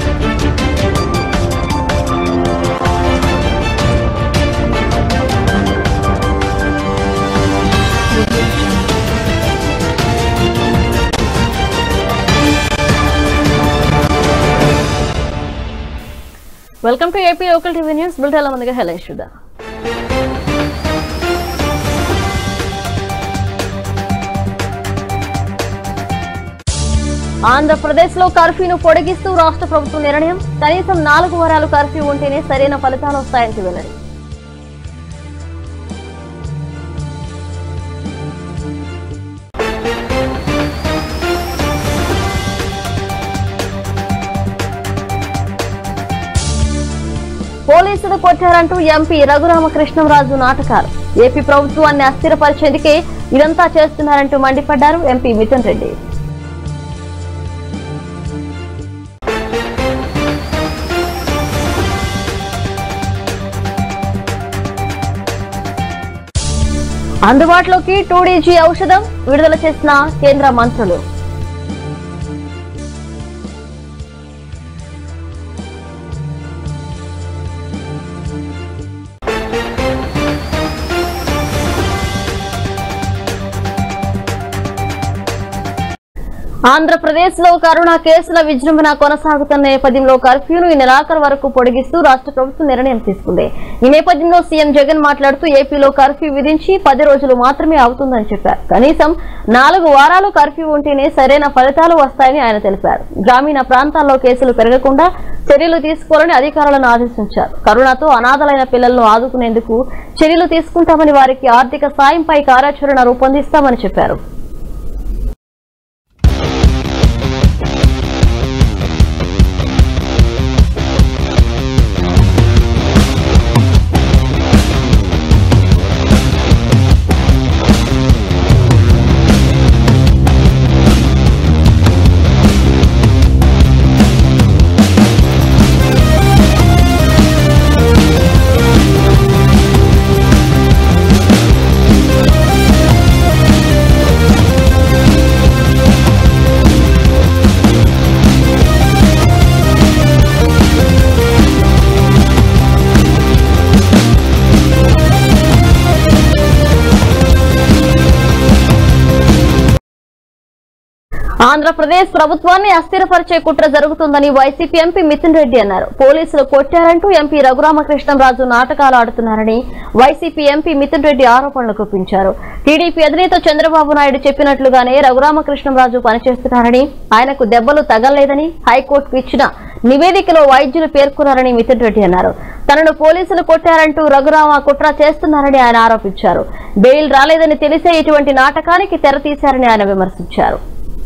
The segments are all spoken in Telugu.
Welcome to AP local TV news బుల్టెల ముందుగా హెలెన్ చూద్దా ఆంధ్రప్రదేశ్ లో కర్ఫ్యూను పొడిగిస్తూ రాష్ట్ర ప్రభుత్వం నిర్ణయం కనీసం నాలుగు వారాలు కర్ఫ్యూ ఉంటేనే సరైన ఫలితాలు వస్తాయని వెల్లడి పోలీసులు కొట్టారంటూ ఎంపీ రఘురామకృష్ణంరాజు నాటకాలు ఏపీ ప్రభుత్వాన్ని అస్థిరపరిచేందుకే ఇదంతా చేస్తున్నారంటూ మండిపడ్డారు ఎంపీ మిథున్ రెడ్డి అందుబాటులోకి టూడీజీ ఔషధం విడుదల చేసిన కేంద్ర మంత్రులు ఆంధ్రప్రదేశ్ లో కరోనా కేసుల విజృంభణ కొనసాగుతున్న నేపథ్యంలో కర్ఫ్యూను ఈ నెలాఖరు వరకు పొడిగిస్తూ రాష్ట్ర ప్రభుత్వం నిర్ణయం తీసుకుంది ఈ నేపథ్యంలో సీఎం జగన్ మాట్లాడుతూ ఏపీలో కర్ఫ్యూ విధించి పది రోజులు మాత్రమే అవుతుందని చెప్పారు కనీసం నాలుగు వారాలు కర్ఫ్యూ ఉంటేనే సరైన ఫలితాలు వస్తాయని ఆయన తెలిపారు గ్రామీణ ప్రాంతాల్లో కేసులు పెరగకుండా చర్యలు తీసుకోవాలని అధికారులను ఆదేశించారు కరోనాతో అనాథలైన పిల్లలను ఆదుకునేందుకు చర్యలు తీసుకుంటామని వారికి ఆర్థిక సాయంపై కార్యాచరణ రూపొందిస్తామని చెప్పారు ఆంధ్రప్రదేశ్ ప్రభుత్వాన్ని అస్థిరపరిచే కుట్ర జరుగుతుందని వైసీపీ ఎంపీ మిథున్ రెడ్డి అన్నారు పోలీసులు కొట్టారంటూ ఎంపీ రఘురామకృష్ణంరాజు నాటకాలు ఆడుతున్నారని వైసీపీ ఎంపీ మిథున్ రెడ్డి ఆరోపణలు గుప్పించారు టీడీపీ అధినేత చంద్రబాబు నాయుడు చెప్పినట్లుగానే రఘురామకృష్ణంరాజు పనిచేస్తున్నారని ఆయనకు దెబ్బలు తగలలేదని హైకోర్టుకు ఇచ్చిన నివేదికలో వైద్యులు పేర్కొన్నారని మిథున్ రెడ్డి అన్నారు తనను పోలీసులు కొట్టారంటూ రఘురామ కుట్ర చేస్తున్నారని ఆయన ఆరోపించారు బెయిల్ రాలేదని తెలిసే ఇటువంటి నాటకానికి తెరతీశారని ఆయన విమర్శించారు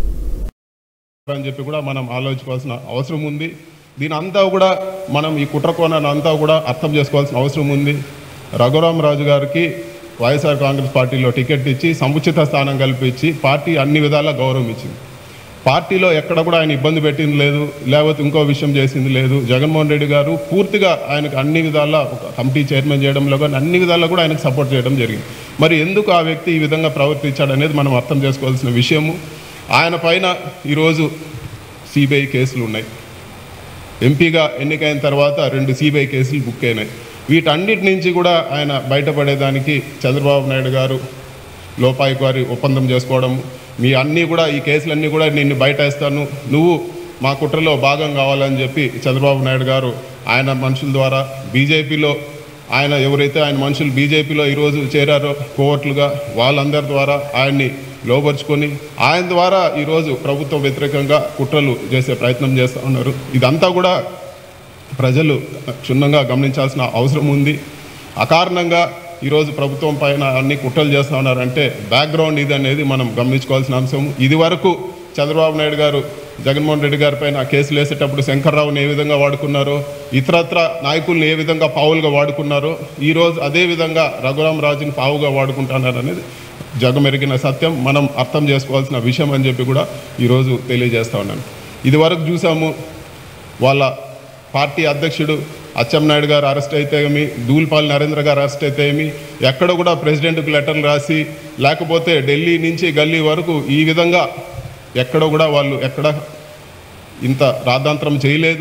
అని చెప్పి కూడా మనం ఆలోచించుకోవాల్సిన అవసరం ఉంది దీని అంతా కూడా మనం ఈ కుట్ర కోణాన్ని అంతా కూడా అర్థం చేసుకోవాల్సిన అవసరం ఉంది రఘురామరాజు గారికి వైఎస్ఆర్ కాంగ్రెస్ పార్టీలో టికెట్ ఇచ్చి సముచిత స్థానం కల్పించి పార్టీ అన్ని విధాలా గౌరవం ఇచ్చింది పార్టీలో ఎక్కడ కూడా ఆయన ఇబ్బంది పెట్టింది లేదు లేకపోతే ఇంకో విషయం చేసింది లేదు జగన్మోహన్ రెడ్డి గారు పూర్తిగా ఆయనకు అన్ని విధాలా ఒక కమిటీ చైర్మన్ చేయడంలో కానీ అన్ని విధాలా కూడా ఆయనకు సపోర్ట్ చేయడం జరిగింది మరి ఎందుకు ఆ వ్యక్తి ఈ విధంగా ప్రవర్తించాడు అనేది మనం అర్థం చేసుకోవాల్సిన విషయము ఆయన పైన ఈరోజు సిబిఐ కేసులు ఉన్నాయి ఎంపీగా ఎన్నికైన తర్వాత రెండు సిబిఐ కేసులు బుక్ అయినాయి వీటన్నిటి నుంచి కూడా ఆయన బయటపడేదానికి చంద్రబాబు నాయుడు గారు లోపాయికి వారి ఒప్పందం చేసుకోవడం మీ అన్నీ కూడా ఈ కేసులన్నీ కూడా నిన్ను బయట వేస్తాను నువ్వు మా కుట్రలో భాగం కావాలని చెప్పి చంద్రబాబు నాయుడు గారు ఆయన మనుషుల ద్వారా బీజేపీలో ఆయన ఎవరైతే ఆయన మనుషులు బీజేపీలో ఈరోజు చేరారో కోవట్లుగా వాళ్ళందరి ద్వారా ఆయన్ని లోపరుచుకొని ఆయన ద్వారా ఈరోజు ప్రభుత్వం వ్యతిరేకంగా కుట్రలు చేసే ప్రయత్నం చేస్తూ ఉన్నారు ఇదంతా కూడా ప్రజలు క్షుణ్ణంగా గమనించాల్సిన అవసరం ఉంది అకారణంగా ఈరోజు ప్రభుత్వం పైన అన్ని కుట్రలు చేస్తూ ఉన్నారంటే బ్యాక్గ్రౌండ్ ఇది అనేది మనం గమనించుకోవాల్సిన అంశం ఇది వరకు చంద్రబాబు నాయుడు గారు జగన్మోహన్ రెడ్డి గారి పైన కేసులు వేసేటప్పుడు శంకర్రావుని ఏ విధంగా వాడుకున్నారో ఇతరత్ర నాయకుల్ని ఏ విధంగా పావులుగా వాడుకున్నారో ఈరోజు అదే విధంగా రఘురామరాజుని పావుగా వాడుకుంటున్నారు అనేది జగమెరిగిన సత్యం మనం అర్థం చేసుకోవాల్సిన విషయం అని చెప్పి కూడా ఈరోజు తెలియజేస్తా ఉన్నాను ఇది వరకు చూసాము వాళ్ళ పార్టీ అధ్యక్షుడు అచ్చెన్నాయుడు గారు అరెస్ట్ అయితే ఏమి దూల్పాల్ నరేంద్ర గారు అరెస్ట్ అయితే ఏమి ఎక్కడ కూడా ప్రెసిడెంట్కి లెటర్లు రాసి లేకపోతే ఢిల్లీ నుంచి గల్లీ వరకు ఈ విధంగా ఎక్కడ కూడా వాళ్ళు ఎక్కడ ఇంత రాద్ధాంతరం చేయలేదు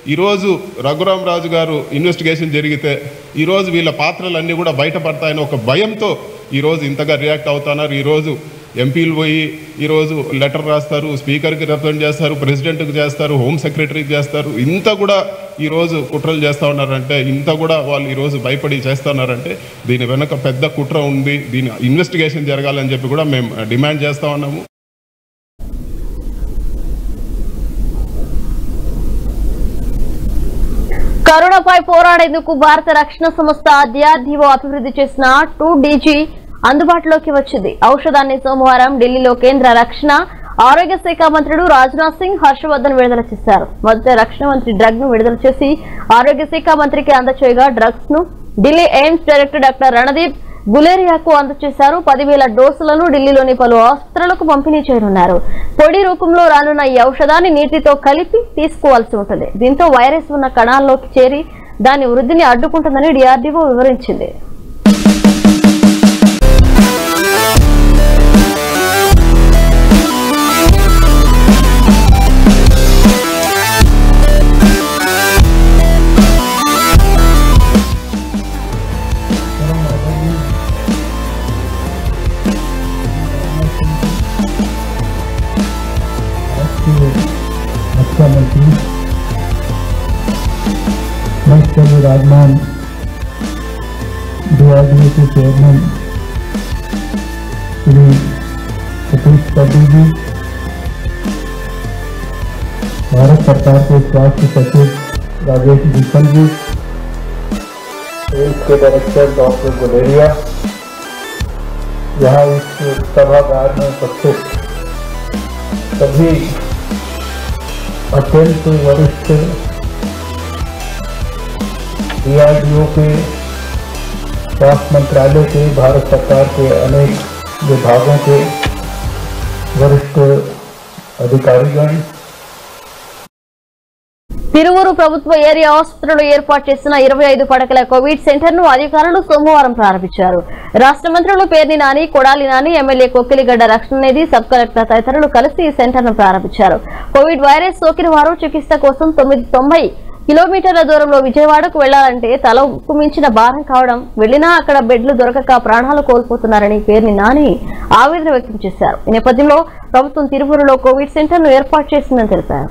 ఈరోజు రఘురామ్ రాజు గారు ఇన్వెస్టిగేషన్ జరిగితే ఈరోజు వీళ్ళ పాత్రలన్నీ కూడా బయటపడతాయని ఒక భయంతో ఈరోజు ఇంతగా రియాక్ట్ అవుతున్నారు ఈరోజు ఎంపీలు పోయి ఈరోజు లెటర్ రాస్తారు స్పీకర్కి రిప్రజెంట్ చేస్తారు ప్రెసిడెంట్కి చేస్తారు హోమ్ సెక్రటరీకి చేస్తారు ఇంత కూడా ఈరోజు కుట్రలు చేస్తూ ఉన్నారంటే ఇంత కూడా వాళ్ళు ఈరోజు భయపడి చేస్తున్నారంటే దీని వెనక పెద్ద కుట్ర ఉంది దీని ఇన్వెస్టిగేషన్ జరగాలని చెప్పి కూడా మేము డిమాండ్ చేస్తూ ఉన్నాము కరోనాపై పోరాడేందుకు భారత రక్షణ సంస్థ డిఆర్డీఓ అభివృద్ధి చేసిన టూ డీజీ అందుబాటులోకి వచ్చింది ఔషధాన్ని సోమవారం ఢిల్లీలో కేంద్ర రక్షణ ఆరోగ్య శాఖ మంత్రులు రాజ్నాథ్ సింగ్ హర్షవర్ధన్ విడుదల చేశారు మొదట రక్షణ మంత్రి డ్రగ్ ను విడుదల చేసి ఆరోగ్య శాఖ మంత్రికి అందచేయగా డ్రగ్స్ ను Delhi AIIMS director doctor Randeep గులేరియాకు అందజేశారు పదివేల డోసులను ఢిల్లీలోని పలు ఆసుపత్రులకు పంపిణీ చేయనున్నారు పొడి రూపంలో రానున్న ఈ ఔషధాన్ని నీటితో కలిపి తీసుకోవాల్సి ఉంటుంది దీంతో వైరస్ ఉన్న కణాల్లోకి చేరి దాని వృద్ధిని అడ్డుకుంటుందని డిఆర్డీఓ వివరించింది राष्ट्रीय रक्षा मंत्री राष्ट्रपति राजमान डीआरडीओ के चेयरमैन श्री सतीश पटेल जी भारत सरकार के स्वास्थ्य सचिव राजेश भूषण जी एम्स के डायरेक्टर डॉक्टर गुलेरिया यहाँ इस सभागार में उपस्थित सभी अत्यंत वरिष्ठ डीआरडीओ के स्वास्थ्य मंत्रालय के भारत सरकार के अनेक विभागों के वरिष्ठ अधिकारीगण తిరువురు ప్రభుత్వ ఏరియా ఆసుపత్రిలో ఏర్పాటు చేసిన ఇరవై ఐదు పడకల కోవిడ్ సెంటర్ ను అధికారులు సోమవారం ప్రారంభించారు రాష్ట్ర మంత్రులు Perni Nani Kodali Nani MLA Kokkiligadda Rakshananidhi sub collector తదితరులు కలిసి ఈ సెంటర్ ను ప్రారంభించారు కోవిడ్ వైరస్ సోకిన వారు చికిత్స కోసం తొమ్మిది తొంభై కిలోమీటర్ల దూరంలో విజయవాడకు వెళ్లాలంటే తలకు మించిన భారం కావడం వెళ్లినా అక్కడ బెడ్లు దొరకక ప్రాణాలు కోల్పోతున్నారని పేర్ని నాని ఆవేదన వ్యక్తం చేశారు ఈ నేపథ్యంలో ప్రభుత్వం తిరువురులో కోవిడ్ సెంటర్ ను ఏర్పాటు చేసిందని తెలిపారు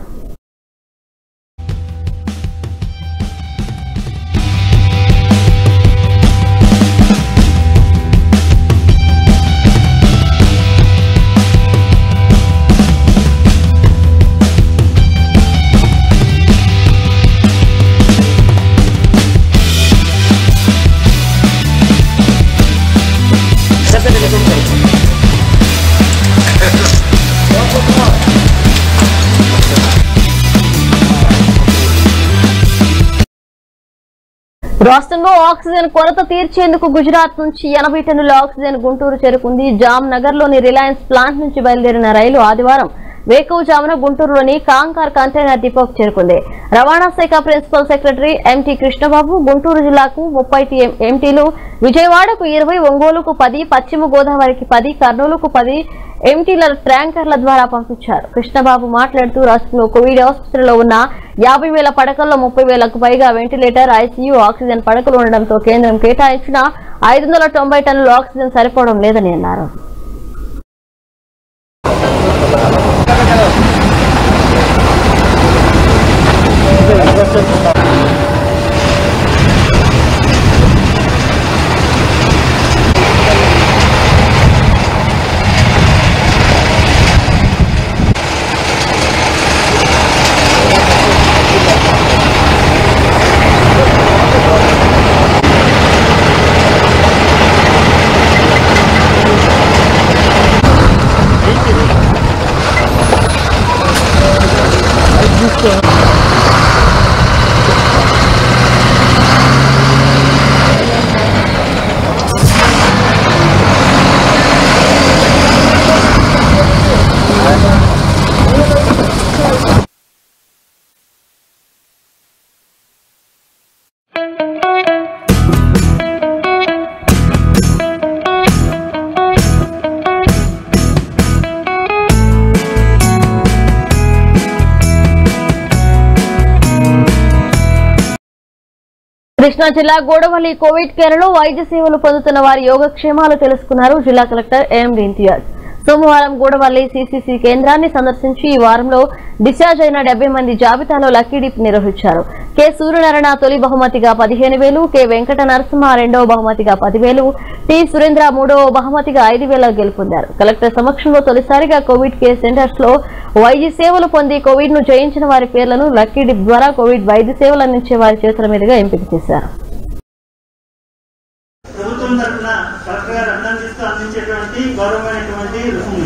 రాష్ట్రంలో ఆక్సిజన్ కొరత తీర్చేందుకు గుజరాత్ నుంచి ఎనభై టన్నుల ఆక్సిజన్ గుంటూరు చేరుకుంది జామ్ నగర్ లోని రిలయన్స్ ప్లాంట్ నుంచి బయలుదేరిన రైలు ఆదివారం వేకువజామున గుంటూరులోని కాంకార్ కంటైనర్ డిపోకు చేరుకుంది రవాణా శాఖ principal secretary MT Krishnababu Guntur జిల్లాకు ముప్పై టీ- ఎంటీలు విజయవాడకు ఇరవై ఒంగోలుకు పది పశ్చిమ గోదావరికి పది కర్నూలుకు పది ఎంటీల ట్యాంకర్ల ద్వారా పంపించారు కృష్ణబాబు మాట్లాడుతూ రాష్ట్రంలో కోవిడ్ ఆసుపత్రిలో ఉన్న యాభై వేల పడకల్లో ముప్పై వేలకు పైగా వెంటిలేటర్ ఐసీయూ ఆక్సిజన్ పడకలు ఉండడంతో కేంద్రం కేటాయించిన ఐదు వందల తొంభై టన్నుల ఆక్సిజన్ సరిపోవడం లేదని అన్నారు కృష్ణా జిల్లా గోడవల్లి కోవిడ్ కేర్లో వైద్య సేవలు పొందుతున్న వారి యోగక్షేమాలు తెలుసుకున్నారు జిల్లా కలెక్టర్ ఎం ఇంతియాజ్ సోమవారం గూడవల్లి సీసీసీ కేంద్రాన్ని సందర్శించి ఈ వారంలో డిశ్చార్జ్ అయిన డెబ్బై మంది జాబితాలో లక్కీ డిప్ నిర్వహించారు కె సూర్యనారాయణ తొలి బహుమతిగా పదిహేను వేలు కె వెంకట నరసింహ రెండవ బహుమతిగా పదివేలు టి సురేంద్ర మూడవ బహుమతిగా ఐదు వేల గెలుపొందారు కలెక్టర్ సమక్షంలో తొలిసారిగా కోవిడ్ కేర్ సెంటర్స్ లో వైద్య సేవలు పొంది కోవిడ్ ను జయించిన వారి పేర్లను లక్కీ డిప్ ద్వారా కోవిడ్ వైద్య సేవలు అందించే వారి చేతుల మీదుగా ఎంపిక చేశారు ప్రభుత్వం తరఫున కలెక్టర్ గారు అభినందిస్తూ అందించేటువంటి గౌరవమైనటువంటి రుసుములు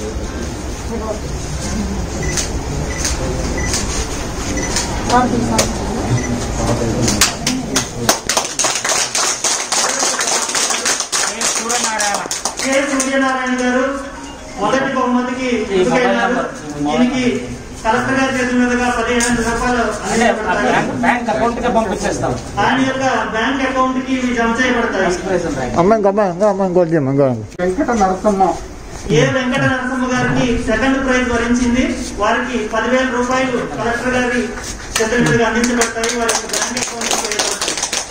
కె సూర్యనారాయణ గారు మొదటి బహుమతికి ఎంపికైనారు దీనికి కలెక్టర్ గారి చేతుల మీదుగా పదిహేను వందల రూపాయలు అంటే ఆ అందించబడతాయి బ్యాంక్ బ్యాంక్ అకౌంట్ కి పంపించేస్తాం ఆయన యొక్క బ్యాంక్ అకౌంట్ కి ఇవి జమ చేయబడతాయి ప్రెసెంట్ బ్యాంక్ అమ్మ ఇంకో అమ్మ ఇంకో అమ్మ ఇంకోటి చెప్పు, ఇంకో వెంకట నరసమ్మ ఏ వెంకట నరసింహ గారికి సెకండ్ ప్రైజ్ వరించింది వారికి పదివేల రూపాయలు కలెక్టర్ గారి చేతుల మీదుగా అందించబడతాయి వారి యొక్క బ్యాంక్ అకౌంట్ కి వేయబడతాయి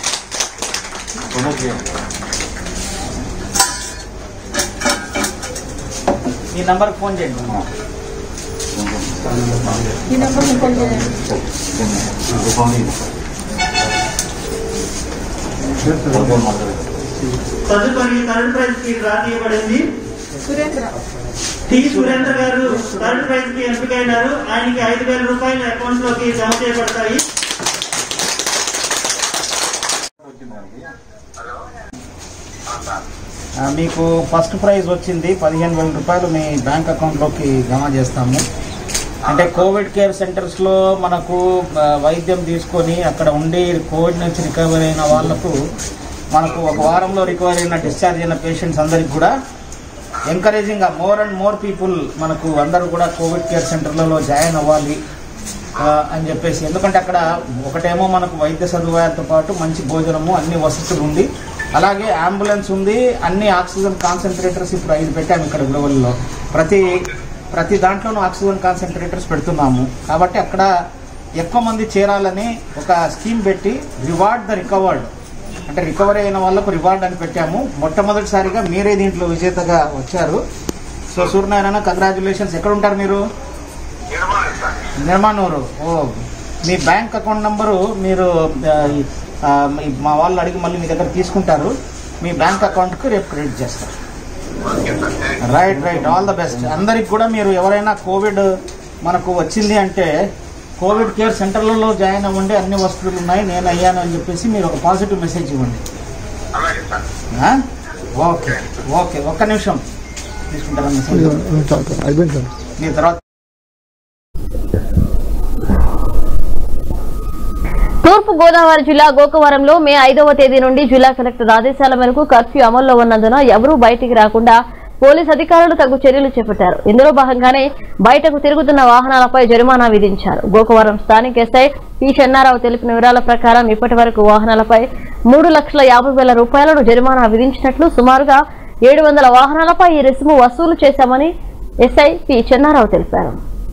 ఈ నంబర్ ఫోన్ చేయండి తదుపరి థర్డ్ ప్రైజ్ కి డ్రా తీయబడింది T Surendra garu third prize కి ఎంపికైనారు ఆయనకి ఐదు వేల రూపాయలు అకౌంట్ లోకి జమ చేయబడతాయి ఆ, మీకు ఫస్ట్ ప్రైజ్ వచ్చింది పదిహేను వేల రూపాయలు మీ బ్యాంక్ అకౌంట్లోకి జమ చేస్తాము అంటే కోవిడ్ కేర్ సెంటర్స్లో మనకు ఆ, వైద్యం తీసుకొని అక్కడ ఉండి కోవిడ్ నుంచి రికవరీ అయిన వాళ్ళకు మనకు ఒక వారంలో రికవరీ అయిన డిశ్చార్జ్ అయిన పేషెంట్స్ అందరికి కూడా ఎంకరేజింగ్గా మోర్ అండ్ మోర్ పీపుల్ మనకు అందరూ కూడా కోవిడ్ కేర్ సెంటర్లలో జాయిన్ అవ్వాలి ఆ, అని చెప్పేసి ఎందుకంటే అక్కడ ఒకటేమో మనకు వైద్య సదుపాయాలతో పాటు మంచి భోజనము అన్ని వసతులు ఉంది అలాగే అంబులెన్స్ ఉంది అన్ని ఆక్సిజన్ కాన్సన్ట్రేటర్స్ ఇప్పుడు ఐదు పెట్టాము ఇక్కడ గురవల్లో ప్రతి ప్రతి దాంట్లోనూ ఆక్సిజన్ కాన్సన్ట్రేటర్స్ పెడుతున్నాము కాబట్టి అక్కడ ఎక్కువ మంది చేరాలని ఒక స్కీమ్ పెట్టి రివార్డ్ ద రికవర్డ్ అంటే రికవరీ అయిన వాళ్ళకు రివార్డ్ అని పెట్టాము మొట్టమొదటిసారిగా మీరే దీంట్లో విజేతగా వచ్చారు సో సూర్యనారాయణ కంగ్రాచులేషన్స్ ఎక్కడ ఉంటారు మీరు నిర్మాణూరు ఓ మీ బ్యాంక్ అకౌంట్ నంబరు మీరు ఆ, ఈ, ఆ, మీ- మా వాళ్ళు అడిగి మళ్ళీ మీ దగ్గర తీసుకుంటారు మీ బ్యాంక్ అకౌంట్కి రేపు క్రెడిట్ చేస్తారు right right all the best అందరికి కూడా మీరు ఎవరైనా కోవిడ్ మనకు వచ్చింది అంటే కోవిడ్ కేర్ సెంటర్లలో జాయిన్ అవ్వండి అన్ని వస్తువులు ఉన్నాయి నేను అయ్యాను అని చెప్పేసి మీరు ఒక పాజిటివ్ మెసేజ్ ఇవ్వండి ఆ? ఓకే ఓకే ఒక్క నిమిషం తీసుకుంటారా మెసేజ్ అయిపోయింది సార్ మీ తర్వాత తూర్పు గోదావరి జిల్లా గోకవరంలో మే ఐదవ తేదీ నుండి జిల్లా కలెక్టర్ ఆదేశాల మేరకు కర్ఫ్యూ అమల్లో ఉన్నందున ఎవరూ బయటికి రాకుండా పోలీస్ అధికారులు తగు చర్యలు చేపట్టారు ఇందులో భాగంగానే బయటకు తిరుగుతున్న వాహనాలపై జరిమానా విధించారు గోకవరం స్థానిక ఎస్ఐ పి చెన్నారావు తెలిపిన వివరాల ప్రకారం ఇప్పటి వరకు వాహనాలపై మూడు లక్షల యాభై వేల రూపాయలను జరిమానా విధించినట్లు సుమారుగా ఏడు వందల వాహనాలపై ఈ రుసుము వసూలు చేశామని ఎస్ఐ పి చెన్నారావు తెలిపారు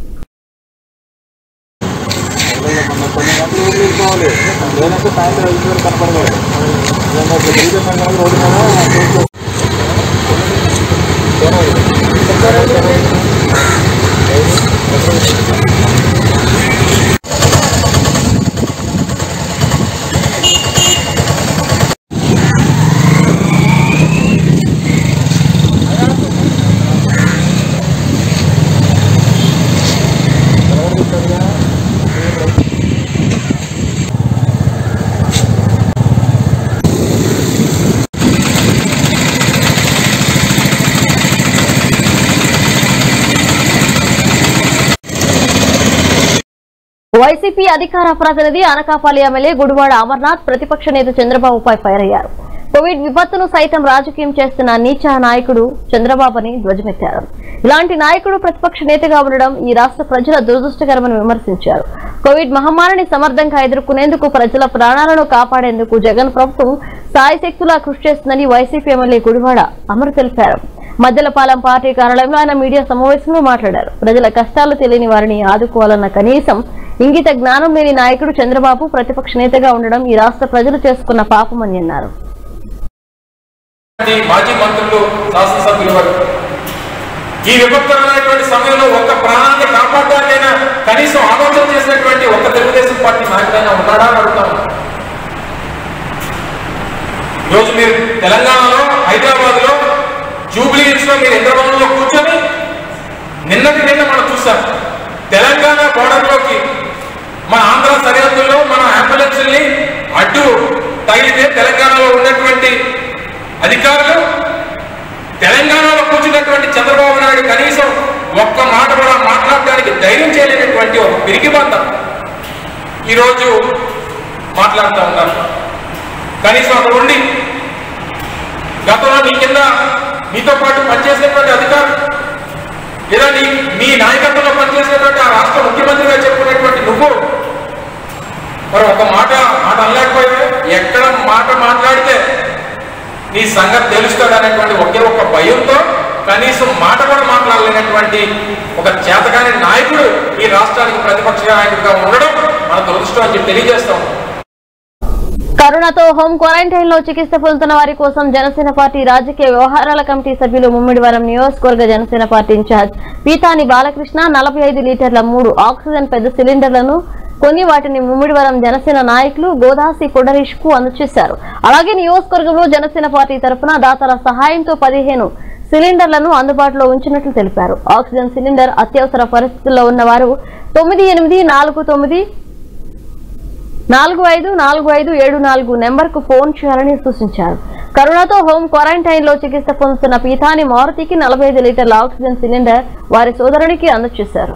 వైసీపీ అధికార ప్రతినిధి అనకాపల్లి ఎమ్మెల్యే గుడివాడ అమర్నాథ్ ప్రతిపక్ష నేత చంద్రబాబుపై ఫైర్ అయ్యారు కోవిడ్ విపత్తును సైతం రాజకీయం చేస్తున్న నీచా నాయకుడు చంద్రబాబుని ధ్వజమెత్తారు ఇలాంటి నాయకుడు ప్రతిపక్ష నేతగా ఉండడం ఈ రాష్ట్ర ప్రజల దురదృష్టకరమని విమర్శించారు కోవిడ్ మహమ్మారిని సమర్థంగా ఎదుర్కొనేందుకు ప్రజల ప్రాణాలను కాపాడేందుకు జగన్ ప్రభుత్వం సాయశక్తులా కృషి చేస్తుందని వైసీపీ ఎమ్మెల్యే గుడివాడ అమర్ తెలిపారు మద్దెలపాలెం పార్టీ కార్యాలయంలో ఆయన మీడియా సమావేశంలో మాట్లాడారు ప్రజల కష్టాలు తెలియని వారిని ఆదుకోవాలన్న కనీసం ఇంగిత జ్ఞానం లేని నాయకుడు చంద్రబాబు ప్రతిపక్ష నేతగా ఉండడం ఈ రాష్ట్ర ప్రజలు చేసుకున్న పాపమని అన్నారు ఈ మాజీ మంత్రులు శాసనసభ్యుల వరకు ఈ విపత్కరమైనటువంటి సమయంలో ఒక్క ప్రాణాన్ని కాపాడడానికైనా కనీసం ఆలోచన చేసినటువంటి ఒక్క తెలుగుదేశం పార్టీ నాయకుడైనా ఉన్నాడా అని అడుగుతాను ఈరోజు మీరు తెలంగాణలో హైదరాబాద్ లో జూబ్లీ హిల్స్ లో మీరు ఇంద్రభవనంలో కూర్చొని నిన్నటి నిన్న మనం చూసాం తెలంగాణ border లోకి మన ఆంధ్ర సరిహద్దుల్లో మన అంబులెన్స్ని అడ్డు తగిలితే తెలంగాణలో ఉన్నటువంటి అధికారులు తెలంగాణలో కూర్చున్నటువంటి చంద్రబాబు నాయుడు కనీసం ఒక్క మాట కూడా మాట్లాడడానికి ధైర్యం చేయలేనటువంటి ఒక పిరిగిబంధం ఈరోజు మాట్లాడుతూ ఉన్నారు కనీసం అక్కడ ఉండి గతంలో నీ కింద నీతో పాటు పనిచేసినటువంటి అధికారులు లేదా నీ మీ నాయకత్వంలో పనిచేసినటువంటి ఆ రాష్ట్ర ముఖ్యమంత్రిగా చెప్పుకునేటువంటి నువ్వు మరి ఒక మాట మాట అనలేకపోయావు ఎక్కడ మాట మాట్లాడితే నీ సంగతి తెలుస్తాడు అనేటువంటి ఒకే ఒక్క భయంతో కనీసం మాట కూడా మాట్లాడలేనటువంటి ఒక చేతగాని నాయకుడు ఈ రాష్ట్రానికి ప్రతిపక్ష నాయకుడిగా ఉండడం మన దురదృష్టం అని చెప్పి తెలియజేస్తాం కరోనాతో హోం క్వారంటైన్ లో చికిత్స పొందుతున్న వారి కోసం జనసేన పార్టీ రాజకీయ వ్యవహారాల కమిటీ సభ్యులు ముమ్మిడివరం నియోజకవర్గ జనసేన పార్టీ ఇన్ఛార్జ్ పీతాని బాలకృష్ణ నలభై ఐదు లీటర్ల మూడు ఆక్సిజన్ పెద్ద సిలిండర్లను కొని వాటిని ముమ్మిడివరం జనసేన నాయకులు గోదాసి పొడరీష్ కు అందజేశారు అలాగే నియోజకవర్గంలో జనసేన పార్టీ తరఫున దాతల సహాయంతో పదిహేను సిలిండర్లను అందుబాటులో ఉంచినట్లు తెలిపారు ఆక్సిజన్ సిలిండర్ అత్యవసర పరిస్థితుల్లో ఉన్నవారు తొమ్మిది ఎనిమిది నాలుగు తొమ్మిది నాలుగు ఐదు నాలుగు ఐదు ఏడు నాలుగు నెంబర్కు ఫోన్ చేయాలని సూచించారు కరోనాతో హోం క్వారంటైన్ లో చికిత్స పొందుతున్న పీతాని మారుతికి నలభై ఐదు లీటర్ల ఆక్సిజన్ సిలిండర్ వారి సోదరునికి అందజేశారు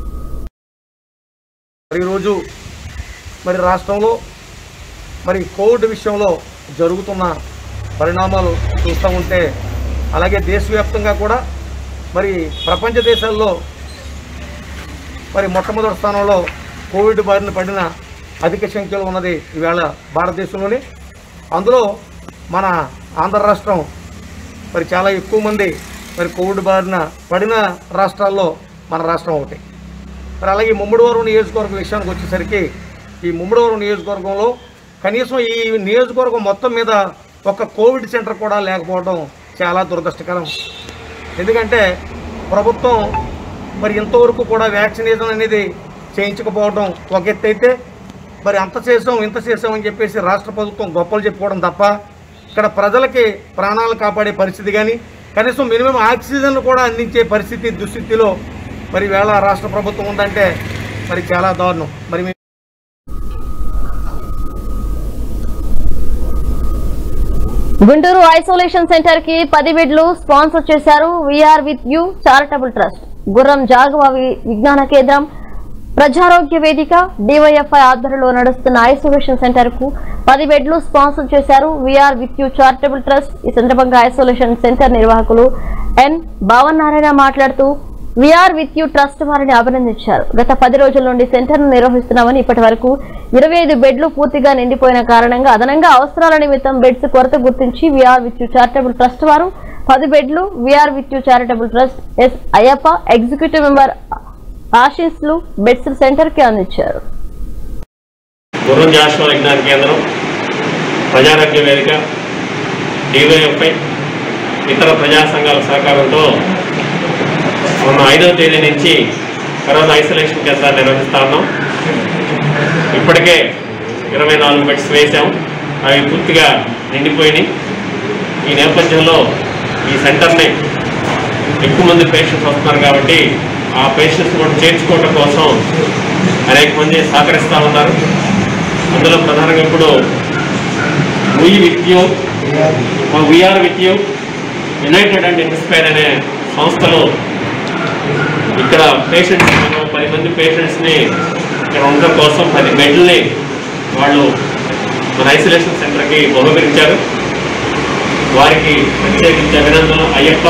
మరి ఈరోజు మరి రాష్ట్రంలో మరి కోవిడ్ విషయంలో జరుగుతున్న పరిణామాలు చూస్తూ ఉంటే అలాగే దేశవ్యాప్తంగా కూడా మరి ప్రపంచ దేశాల్లో మరి మొట్టమొదటి స్థానంలో కోవిడ్ బారిన పడిన అధిక సంఖ్యలో ఉన్నది ఈవేళ భారతదేశంలోనే అందులో మన ఆంధ్ర రాష్ట్రం మరి చాలా ఎక్కువ మంది మరి కోవిడ్ బారిన పడిన రాష్ట్రాల్లో మన రాష్ట్రం ఒకటి మరి అలాగే ముమ్మడివరం నియోజకవర్గం విషయానికి వచ్చేసరికి ఈ ముమ్మడివరం నియోజకవర్గంలో కనీసం ఈ నియోజకవర్గం మొత్తం మీద ఒక కోవిడ్ సెంటర్ కూడా లేకపోవడం చాలా దురదృష్టకరం ఎందుకంటే ప్రభుత్వం మరి ఇంతవరకు కూడా వ్యాక్సినేషన్ అనేది చేయించకపోవడం ఒక ఎత్తు అయితే మరి అంత చేసాం ఇంత చేసాం అని చెప్పేసి రాష్ట్ర ప్రభుత్వం గొప్పలు చెప్పుకోవడం తప్ప ఇక్కడ ప్రజలకి ప్రాణాలు కాపాడే పరిస్థితి కానీ కనీసం మినిమం ఆక్సిజన్ కూడా అందించే పరిస్థితి దుస్థితిలో మరి వేళ రాష్ట్ర ప్రభుత్వం ఉందంటే మరి చాలా దారుణం మరి మీ- గుంటూరు ఐసోలేషన్ సెంటర్ కి పది బెడ్లు స్పాన్సర్ చేశారు VR with you charitable trust గుర్రం జాగవ వి- విజ్ఞాన కేంద్రం ప్రజారోగ్య వేదిక డివైఎఫ్ఐ ఆధ్వర్యంలో నడుస్తున్న ఐసోలేషన్ సెంటర్ కు పది బెడ్లు స్పాన్సర్ చేశారు VR with you charitable trust ఈ సందర్భంగా ఐసోలేషన్ సెంటర్ నిర్వాహకులు ఎన్ భావన్ నారాయణ మాట్లాడుతూ విఆర్ విత్ యూ ట్రస్ట్ వారిని అభినందించారు గత పది రోజుల నుండి సెంటర్ ను నిర్వహిస్తున్నామని ఇప్పటి వరకు ఇరవై ఐదు బెడ్లు పూర్తిగా నిండిపోయిన కారణంగా అదనంగా అవసరాల నిమిత్తం బెడ్స్ కొరత గుర్తించి VR with you charitable trust వారు పది బెడ్లు VR with you charitable trust S Ayyappa executive member ఆశీస్ లు బెడ్స్ సెంటర్ కి అందించారు గుర్రం జాషువా విజ్ఞాన కేంద్రం ప్రజారోగ్య వేదిక డివైఎఫ్ఐ ఇతర ప్రజా సంఘాల సహకారంతో మొన్న ఐదవ తేదీ నుంచి కరోనా ఐసోలేషన్ కేంద్రాన్ని నిర్వహిస్తా ఉన్నాం ఇప్పటికే ఇరవై నాలుగు బెడ్స్ వేసాం అవి పూర్తిగా నిండిపోయినాయి ఈ నేపథ్యంలో ఈ సెంటర్ని ఎక్కువ మంది పేషెంట్స్ వస్తున్నారు కాబట్టి ఆ పేషెంట్స్ కూడా చేర్చుకోవడం కోసం అనేక మంది సహకరిస్తూ ఉన్నారు అందులో ప్రధానంగా ఇప్పుడు we with you VR with you united and inspire అనే సంస్థలు ఇక్కడ పేషెంట్స్ పది మంది పేషెంట్స్ని ఇక్కడ ఉండడం కోసం పది బెడ్లని వాళ్ళు మన ఐసోలేషన్ సెంటర్కి బహుకరించారు వారికి ప్రత్యేకించి అభినందనలు అయ్యప్ప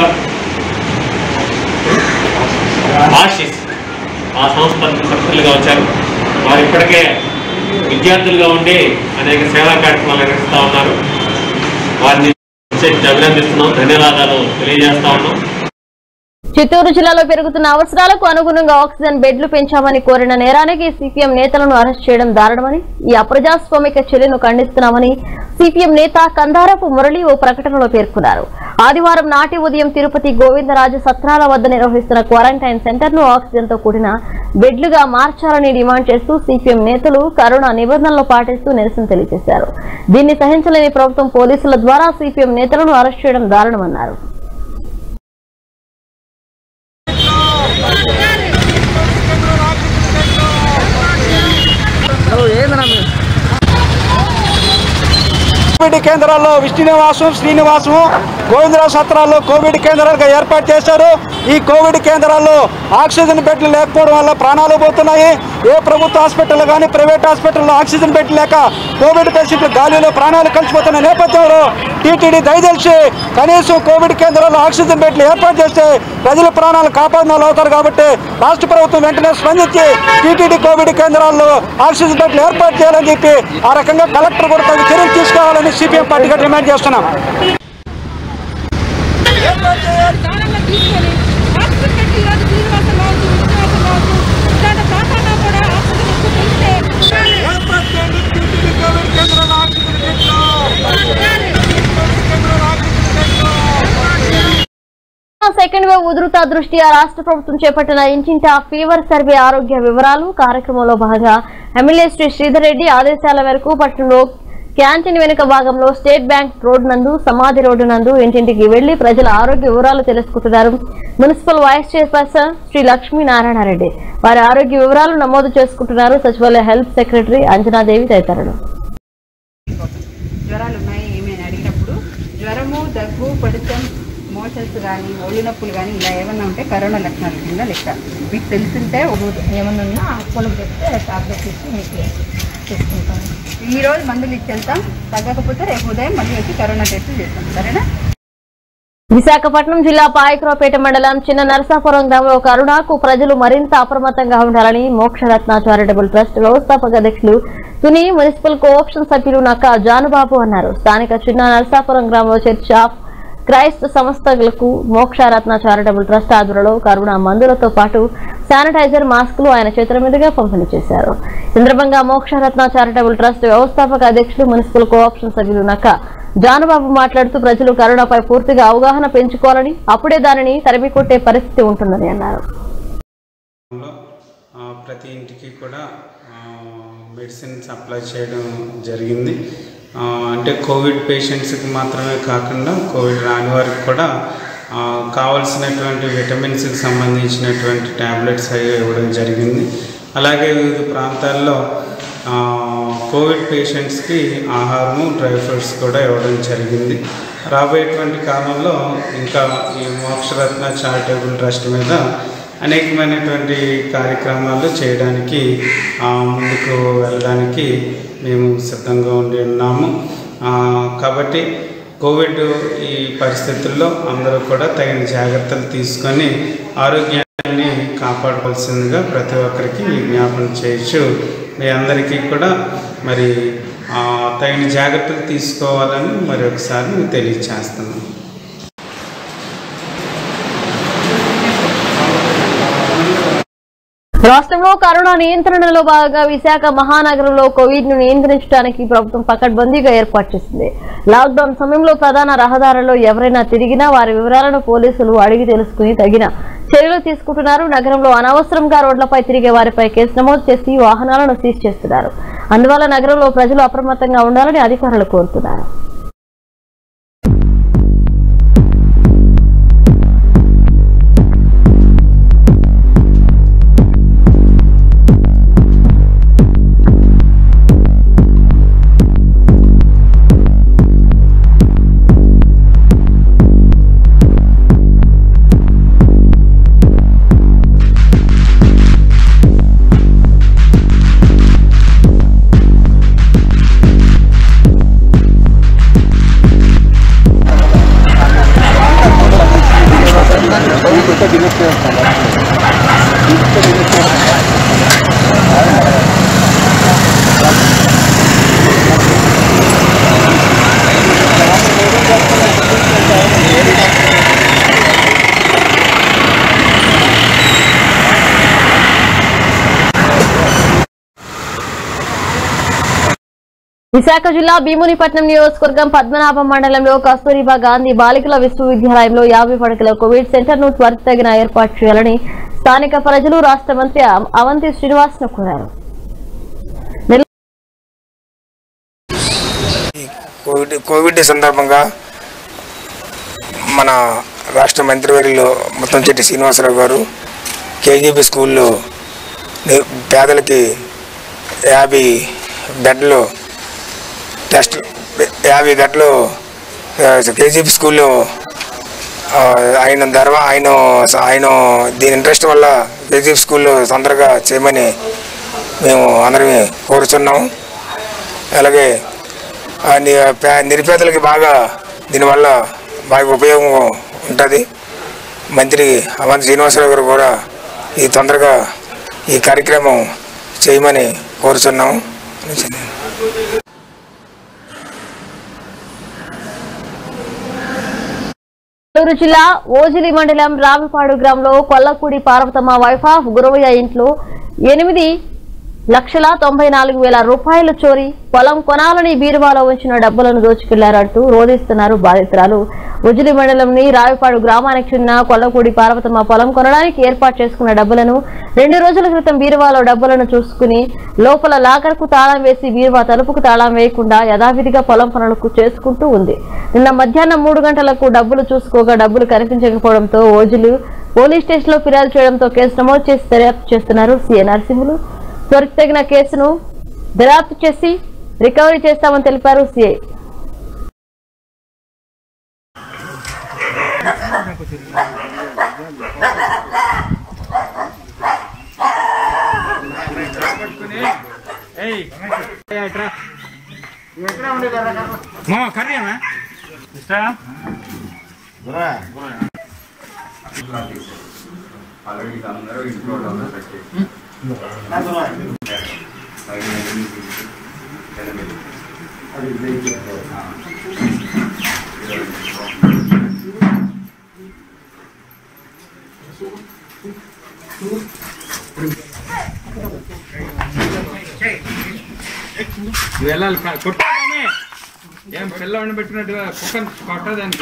ఆశిస్ ఆ సంస్థ సభ్యులుగా వచ్చారు వారు ఇప్పటికే విద్యార్థులుగా ఉండి అనేక సేవా కార్యక్రమాలు నిర్వహిస్తూ ఉన్నారు వారిని ప్రత్యేకించి అభినందిస్తున్నాం ధన్యవాదాలు తెలియజేస్తా ఉన్నాం చిత్తూరు జిల్లాలో పెరుగుతున్న అవసరాలకు అనుగుణంగా ఆక్సిజన్ బెడ్లు పెంచామని కోరిన నేరానికి సిపిఎం నేతలను అరెస్ట్ చేయడం దారుణమని ఈ అప్రజాస్వామిక చర్యను ఖండిస్తున్నామని సిపిఎం నేత కందారపు మురళి ఓ ప్రకటనలో పేర్కొన్నారు ఆదివారం నాటి ఉదయం తిరుపతి గోవిందరాజు సత్రాల వద్ద నిర్వహిస్తున్న క్వారంటైన్ సెంటర్ ను ఆక్సిజన్ తో కూడిన బెడ్లుగా మార్చాలని డిమాండ్ చేస్తూ సిపిఎం నేతలు కరోనా నిబంధనలు పాటిస్తూ నిరసన తెలియజేశారు దీన్ని సహించలేని ప్రభుత్వం పోలీసుల ద్వారా సిపిఎం నేతలను అరెస్ట్ చేయడం దారుణమన్నారు కోవిడ్ కేంద్రాల్లో విష్ణునివాసం శ్రీనివాసం గోవిందరావు సత్రాల్లో కోవిడ్ కేంద్రాలుగా ఏర్పాటు చేశారు ఈ కోవిడ్ కేంద్రాల్లో ఆక్సిజన్ బెడ్లు లేకపోవడం వల్ల ప్రాణాలు పోతున్నాయి ఏ ప్రభుత్వ హాస్పిటల్ కానీ ప్రైవేట్ హాస్పిటల్లో ఆక్సిజన్ బెడ్ లేక కోవిడ్ పేషెంట్లు గాలిలో ప్రాణాలు కలిసిపోతున్న నేపథ్యంలో టీటీడీ దయదలిచి కనీసం కోవిడ్ కేంద్రాల్లో ఆక్సిజన్ బెడ్లు ఏర్పాటు చేస్తే ప్రజల ప్రాణాలు కాపాడిన వాళ్ళు అవుతారు కాబట్టి రాష్ట్ర ప్రభుత్వం వెంటనే స్పందించి టీటీడీ కోవిడ్ కేంద్రాల్లో ఆక్సిజన్ బెడ్లు ఏర్పాటు చేయాలని చెప్పి ఆ రకంగా కలెక్టర్ కూడా తగు చర్యలు తీసుకోవాలని సిపిఎం పార్టీగా డిమాండ్ చేస్తున్నాం సెకండ్ వేవ్ ఉధృత దృష్ట్యా రాష్ట్ర ప్రభుత్వం చేపట్టిన ఇంటింటా ఫీవర్ సర్వే ఆరోగ్య వివరాలు కార్యక్రమంలో భాగంగా ఎమ్మెల్యే శ్రీ శ్రీధర్ రెడ్డి ఆదేశాల మేరకు పట్టణంలో క్యాంటీన్ వెనుక భాగంలో స్టేట్ బ్యాంక్ రోడ్ నందు సమాధి రోడ్డు నందు ఇంటింటికి వెళ్లి ప్రజల ఆరోగ్య వివరాలు తెలుసుకుంటున్నారు municipal vice chairperson Shri Lakshminarayana Reddy వారి ఆరోగ్య వివరాలు నమోదు చేసుకుంటున్నారు సచివాలయ హెల్త్ సెక్రటరీ అంజనాదేవి తదితరులు జ్వరాలు ఉన్నాయి ఏమి అని అడిగినప్పుడు జ్వరము దగ్గు పడితం మోషన్స్ కానీ ఒళ్ళు నొప్పులు కానీ ఇలా ఏమన్నా ఉంటే కరోనా లక్షణాల కింద లెక్క మీకు తెలిసింటే ఏమన్నా ఉన్నా అప్పులు చెప్తే టాబ్లెట్స్ ఇచ్చి మీకు తీసుకుంటాం ఈ రోజు మందులు ఇచ్చేస్తాం తగ్గకపోతే రేపు ఉదయం మళ్ళీ వచ్చి కరోనా టెస్ట్ చేస్తాం సరేనా విశాఖపట్నం జిల్లా పాయకరావుపేట మండలం చిన్న నరసాపురం గ్రామంలో కరుణాకు ప్రజలు మరింత అప్రమత్తంగా ఉండాలని మోక్షరత్న చారిటబుల్ ట్రస్ట్ వ్యవస్థాపక అధ్యక్షులు తుని మున్సిపల్ కోఆప్షన్ సభ్యులు నక్క జానుబాబు అన్నారు స్థానిక చిన్న నరసాపురం గ్రామంలో చర్చ్ ఆఫ్ క్రైస్ట్ సంస్థలకు మోక్షరత్న చారిటబుల్ ట్రస్ట్ ఆధ్వర్యంలో కరోనా మందులతో పాటు శానిటైజర్ మాస్కులు ఆయన చేతుల మీదుగా పంపిణీ చేశారు ఈ సందర్భంగా మోక్షరత్న చారిటబుల్ ట్రస్ట్ వ్యవస్థాపక అధ్యక్షులు మున్సిపల్ కోఆప్షన్ సభ్యులు నక్క జానుబాబు మాట్లాడుతూ ప్రజలు కరోనాపై పూర్తిగా అవగాహన పెంచుకోవాలని అప్పుడే దానిని తరిమి కొట్టే పరిస్థితి ఉంటుందని అన్నారు ఆ, ప్రతి ఇంటికి కూడా మెడిసిన్ సప్లై చేయడం జరిగింది ఆ, అంటే కోవిడ్ పేషెంట్స్కి మాత్రమే కాకుండా కోవిడ్ రాని వారికి కూడా ఆ, కావలసినటువంటి విటమిన్స్కి సంబంధించినటువంటి ట్యాబ్లెట్స్ అవి ఇవ్వడం జరిగింది అలాగే వివిధ ప్రాంతాల్లో ఆ, కోవిడ్ పేషెంట్స్కి ఆహారము డ్రై ఫ్రూట్స్ కూడా ఇవ్వడం జరిగింది రాబోయేటువంటి కాలంలో ఇంకా ఈ మోక్షరత్న చారిటబుల్ ట్రస్ట్ మీద అనేకమైనటువంటి కార్యక్రమాలు చేయడానికి ఆ, ముందుకు వెళ్ళడానికి మేము సిద్ధంగా ఉండి ఉన్నాము ఆ, కాబట్టి కోవిడ్ ఈ పరిస్థితుల్లో అందరూ కూడా తగిన జాగ్రత్తలు తీసుకొని ఆరోగ్యాన్ని కాపాడుకోవాల్సిందిగా ప్రతి ఒక్కరికి విజ్ఞాపన చేయొచ్చు మీ అందరికీ కూడా మరి ఆ, తగిన జాగ్రత్తలు తీసుకోవాలని మరి ఒకసారి తెలియచేస్తున్నాను రాష్ట్రంలో కరోనా నియంత్రణలో భాగంగా విశాఖ మహానగరంలో కోవిడ్ ను నియంత్రించడానికి ప్రభుత్వం పకడ్బందీగా ఏర్పాటు చేసింది లాక్డౌన్ సమయంలో ప్రధాన రహదారుల్లో ఎవరైనా తిరిగినా వారి వివరాలను పోలీసులు అడిగి తెలుసుకుని తగిన చర్యలు తీసుకుంటున్నారు నగరంలో అనవసరంగా రోడ్లపై తిరిగే వారిపై కేసు నమోదు చేసి వాహనాలను సీజ్ చేస్తున్నారు అందువల్ల నగరంలో ప్రజలు అప్రమత్తంగా ఉండాలని అధికారులు కోరుతున్నారు విశాఖ జిల్లా భీమునిపట్నం నియోజకవర్గం పద్మనాభం మండలంలో కస్తూరిబా గాంధీ బాలికల విశ్వవిద్యాలయంలో యాభై పడకల కోవిడ్ సెంటర్ ను త్వరితగిన ఏర్పాటు చేయాలని స్థానిక ప్రజలు రాష్ట్ర మంత్రి అవ- అవంతి శ్రీనివాస్ ను కోరారు కోవిడ్ కోవిడ్ సందర్భంగా మన రాష్ట్ర మంత్రివర్యులు ముత్తంశెట్టి శ్రీనివాసరావు గారు కేజీబీ స్కూల్లో ని- పేదలకి యాభై బెడ్లు టెస్ట్ యాభై బెడ్లు కేజీబీ స్కూల్లో ఆ, ఆయన ధర్మ ఆయన ఆయన దీని ఇంట్రెస్ట్ వల్ల కేజీబీ స్కూల్లో తొందరగా చేయమని మేము అందరం కోరుచున్నాము అలాగే ఆ ని- పే- నిరుపేదలకి బాగా దీనివల్ల బాగా ఉపయోగం ఉంటుంది మంత్రి అవంతి శ్రీనివాసరావు గారు కూడా ఈ తొందరగా ఈ కార్యక్రమం చేయమని కోరుచున్నాము నెల్లూరు జిల్లా ఓజిలి మండలం రావిపాడు గ్రామంలో కొల్లపూడి పార్వతమ్మ వైఫ్ ఆఫ్ గురవయ్య ఇంట్లో ఎనిమిది లక్షల తొంభై నాలుగు వేల రూపాయలు చోరీ పొలం కొనాలని బీరువాలో ఉంచిన డబ్బులను దోచుకెళ్లారంటూ రోధిస్తున్నారు బాధితురాలు ఉజిలి మండలంని రావిపాడు గ్రామానికి చెందిన కొల్లపూడి పార్వతమ్మ పొలం కొనడానికి ఏర్పాటు చేసుకున్న డబ్బులను రెండు రోజుల క్రితం బీరువాలో డబ్బులను చూసుకుని లోపల లాకర్కు తాళం వేసి బీరువా తలుపుకు తాళం వేయకుండా యథావిధిగా పొలం పనులకు చేసుకుంటూ ఉంది నిన్న మధ్యాహ్నం మూడు గంటలకు డబ్బులు చూసుకోగా డబ్బులు కనిపించకపోవడంతో ఓజులు పోలీస్ స్టేషన్ లో ఫిర్యాదు చేయడంతో కేసు నమోదు చేసి దర్యాప్తు చేస్తున్నారు సీఏ నరసింహులు త్వరితగిన కేసును దర్యాప్తు చేసి రికవరీ చేస్తామని తెలిపారు సీఐ మా కర్రీ అమ్మా ఇష్టా నువ్వు వెళ్ళాలి కొట్టానే ఏం పిల్ల వండబెట్టినట్టుగా కుక్కను కొట్టదానికి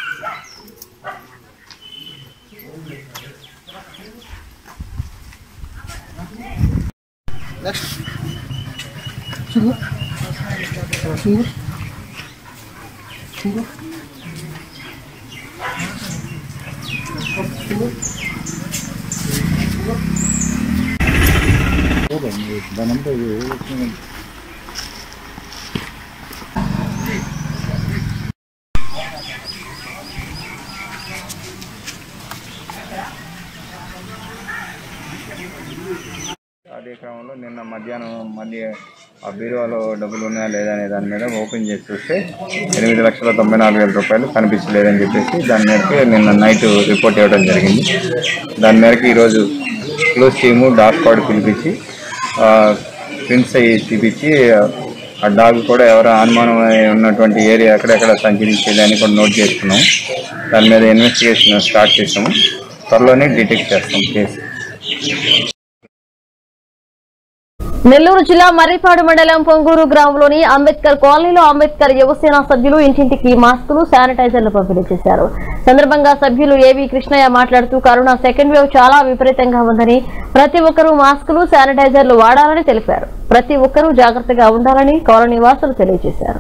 అదే క్రమంలో నిన్న మధ్యాహ్నం మళ్ళీ ఆ బీరువాలో డబ్బులు ఉన్నాయా లేదా అనే దాని మీద ఓపెన్ చేసి చూస్తే ఎనిమిది లక్షల తొంభై నాలుగు వేల రూపాయలు కనిపించలేదని చెప్పేసి దాని మేరకు నిన్న నైట్ రిపోర్ట్ ఇవ్వడం జరిగింది దాని మేరకు ఈరోజు క్లోజ్ టీము డాగ్ స్క్వాడ్ పిలిపించి ప్రిన్స్ అయ్యి చూపించి ఆ డాగ్ కూడా ఎవరో అనుమానం ఉన్నటువంటి ఏరియా ఎక్కడెక్కడ సంచరించేది అని కూడా నోట్ చేసుకున్నాం దాని మీద ఇన్వెస్టిగేషన్ స్టార్ట్ చేసాము త్వరలోనే డిటెక్ట్ చేస్తాం కేసు నెల్లూరు జిల్లా మర్రిపాడు మండలం పొంగూరు గ్రామంలోని అంబేద్కర్ కాలనీలో అంబేద్కర్ యువసేన సభ్యులు ఇంటింటికి మాస్కులు శానిటైజర్లు పంపిణీ చేశారు సందర్భంగా సభ్యులు ఏవి కృష్ణయ్య మాట్లాడుతూ కరోనా సెకండ్ వేవ్ చాలా విపరీతంగా ఉందని ప్రతి ఒక్కరూ మాస్కులు శానిటైజర్లు వాడాలని తెలిపారు ప్రతి ఒక్కరూ జాగ్రత్తగా ఉండాలని కాలనీ వాసులు తెలియజేశారు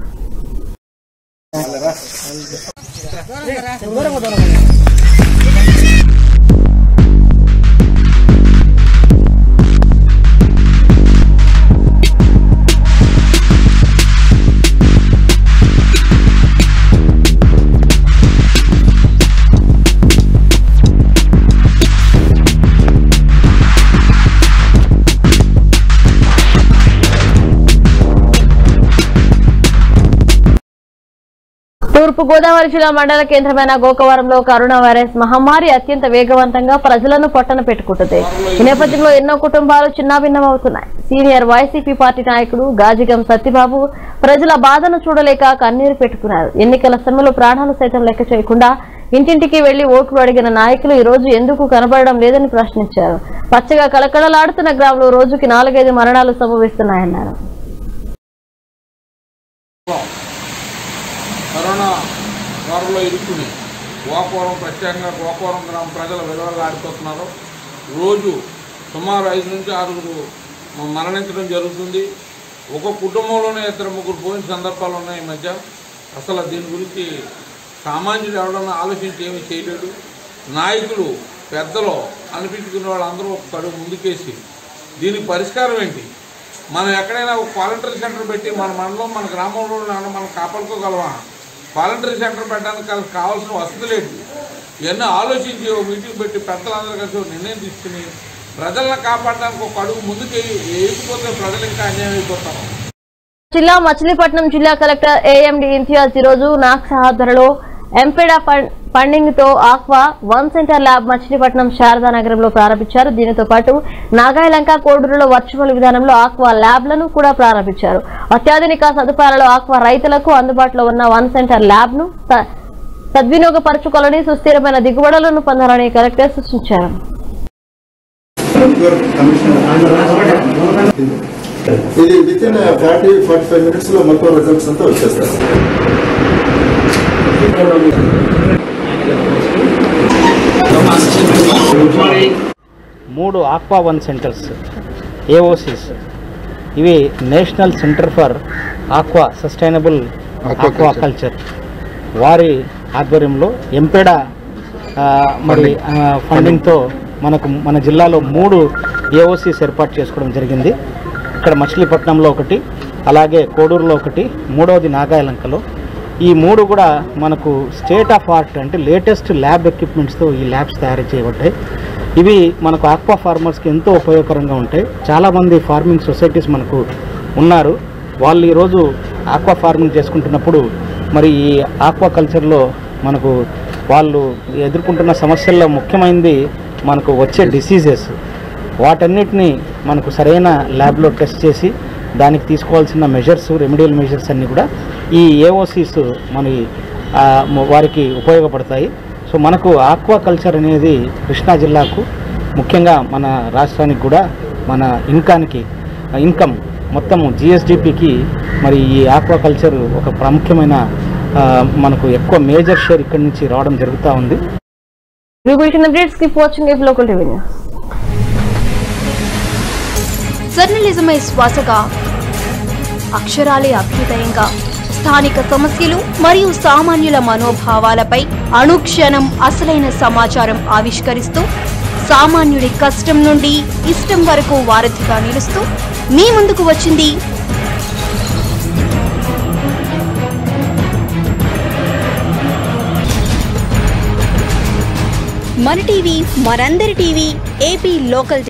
తూర్పు గోదావరి జిల్లా మండల కేంద్రమైన గోకవరంలో కరోనా వైరస్ మహమ్మారి అత్యంత వేగవంతంగా ప్రజలను పొట్టన పెట్టుకుంటుంది ఈ నేపథ్యంలో ఎన్నో కుటుంబాలు చిన్నాభిన్నమవుతున్నాయి సీనియర్ వైసీపీ పార్టీ నాయకుడు గాజిగం సత్యబాబు ప్రజల బాధను చూడలేక కన్నీరు పెట్టుకున్నారు ఎన్నికల సమయంలో ప్రాణాలు సైతం లెక్క చేయకుండా ఇంటింటికి వెళ్లి ఓట్లు అడిగిన నాయకులు ఈ రోజు ఎందుకు కనబడడం లేదని ప్రశ్నించారు పచ్చగా కళకళలాడుతున్న గ్రామంలో రోజుకి నాలుగైదు మరణాలు సంభవిస్తున్నాయన్నారు గోడల్లో ఇరుక్కుని గోకవరం ప్రత్యేకంగా గోకవరం గ్రామ ప్రజల విలువలు ఆడిపోతున్నారు రోజు సుమారు ఐదు నుంచి ఆరుగురు మరణించడం జరుగుతుంది ఒక కుటుంబంలోనే ఇద్దరు ముగ్గురు పోయిన సందర్భాలు ఉన్నాయి ఈ మధ్య అసలు దీని గురించి సామాన్యుడు ఎవడన్నా ఆలోచించి ఏమీ చేయలేడు నాయకులు పెద్దలు అనిపించుకునే వాళ్ళందరూ ఒక కడుగు ముందుకేసి దీనికి పరిష్కారం ఏంటి మనం ఎక్కడైనా ఒక వాలంటరీ సెంటర్ పెట్టి మన మండలం మన గ్రామంలో ఉన్న మనం కాపాడుకోగలమా వాలంటరీ సెంటర్ పెట్టడానికి వాళ్ళకి కావాల్సిన వసతులు ఏంటి ఇవన్నీ ఆలోచించి ఓ మీటింగ్ పెట్టి పెద్దలందరూ కలిసి ఒక నిర్ణయం తీసుకుని ప్రజలను కాపాడడానికి ఒక అడుగు ముందుకు వేయకపోతే ప్రజలు ఇంకా అన్యాయం అయిపోతారు జిల్లా మచిలీపట్నం జిల్లా కలెక్టర్ ఏఎండి ఇంతియాజ్ ఈ రోజు నాక్ సహాధరలో ఎంపెడా ఫండింగ్ తో aqua one centre lab Machilipatnam Sharada నగరంలో ప్రారంభించారు దీనితో పాటు నాగాయలంక కోడూరులో వర్చువల్ విధానంలో ఆక్వా ల్యాబ్లను కూడా ప్రారంభించారు అత్యాధునిక సదుపాయాలలో ఆక్వా రైతులకు అందుబాటులో ఉన్న వన్ సెంటర్ ల్యాబ్ ను స- సద్వినియోగపరచుకోవాలని సుస్థిరమైన దిగుబడులను పొందాలని కలెక్టర్ సూచించారు ఇది with in forty forty five minutes లో మొత్తం రిజల్ట్స్ అంతా వచ్చేస్తారు మూడు ఆక్వా వన్ సెంటర్స్ ఏఓసిస్ ఇవి national centre for aqua sustainable aquaculture వారి ఆధ్వర్యంలో ఎంపెడా ఆ, మరి ఆ, ఫండింగ్తో మనకు మన జిల్లాలో మూడు ఏఓసిస్ ఏర్పాటు చేసుకోవడం జరిగింది ఇక్కడ మచిలీపట్నంలో ఒకటి అలాగే కోడూరులో ఒకటి మూడవది నాగాయలంకలో ఈ మూడు కూడా మనకు స్టేట్ ఆఫ్ ఆర్ట్ అంటే లేటెస్ట్ ల్యాబ్ ఎక్విప్మెంట్స్తో ఈ ల్యాబ్స్ తయారు చేయబడ్డాయి ఇవి మనకు ఆక్వా ఫార్మర్స్కి ఎంతో ఉపయోగకరంగా ఉంటాయి చాలామంది ఫార్మింగ్ సొసైటీస్ మనకు ఉన్నారు వాళ్ళు ఈరోజు ఆక్వా ఫార్మింగ్ చేసుకుంటున్నప్పుడు మరి ఈ ఆక్వా కల్చర్లో మనకు వాళ్ళు ఎదుర్కొంటున్న సమస్యల్లో ముఖ్యమైనది మనకు వచ్చే డిసీజెస్ వాటన్నిటిని మనకు సరైన ల్యాబ్లో టెస్ట్ చేసి దానికి తీసుకోవాల్సిన మెజర్స్ రెమెడియల్ మెజర్స్ అన్నీ కూడా ఈ ఏఓసీస్ మన ఆ, మ- వారికి ఉపయోగపడతాయి సో మనకు ఆక్వా కల్చర్ అనేది కృష్ణా జిల్లాకు ముఖ్యంగా మన రాష్ట్రానికి కూడా మన ఇన్కానికి ఇన్కమ్ మొత్తం జిఎస్డిపికి మరి ఈ ఆక్వా కల్చర్ ఒక ప్రాముఖ్యమైన ఆ, మనకు ఎక్కువ మేజర్ షేర్ ఇక్కడి నుంచి రావడం జరుగుతూ ఉంది Rebuilding updates, keep watching if local TV news. జర్నలిజమే శ్వాసగా అక్షరాలే అభ్యుదయంగా స్థానిక సమస్యలు మరియు సామాన్యుల మనోభావాలపై అనుక్షణం అసలైన సమాచారం ఆవిష్కరిస్తూ సామాన్యుడి కష్టం నుండి ఇష్టం వరకు వారధిగా నిలుస్తూ మీ ముందుకు వచ్చింది మన టీవీ మనందరి టీవీ ఏపీ లోకల్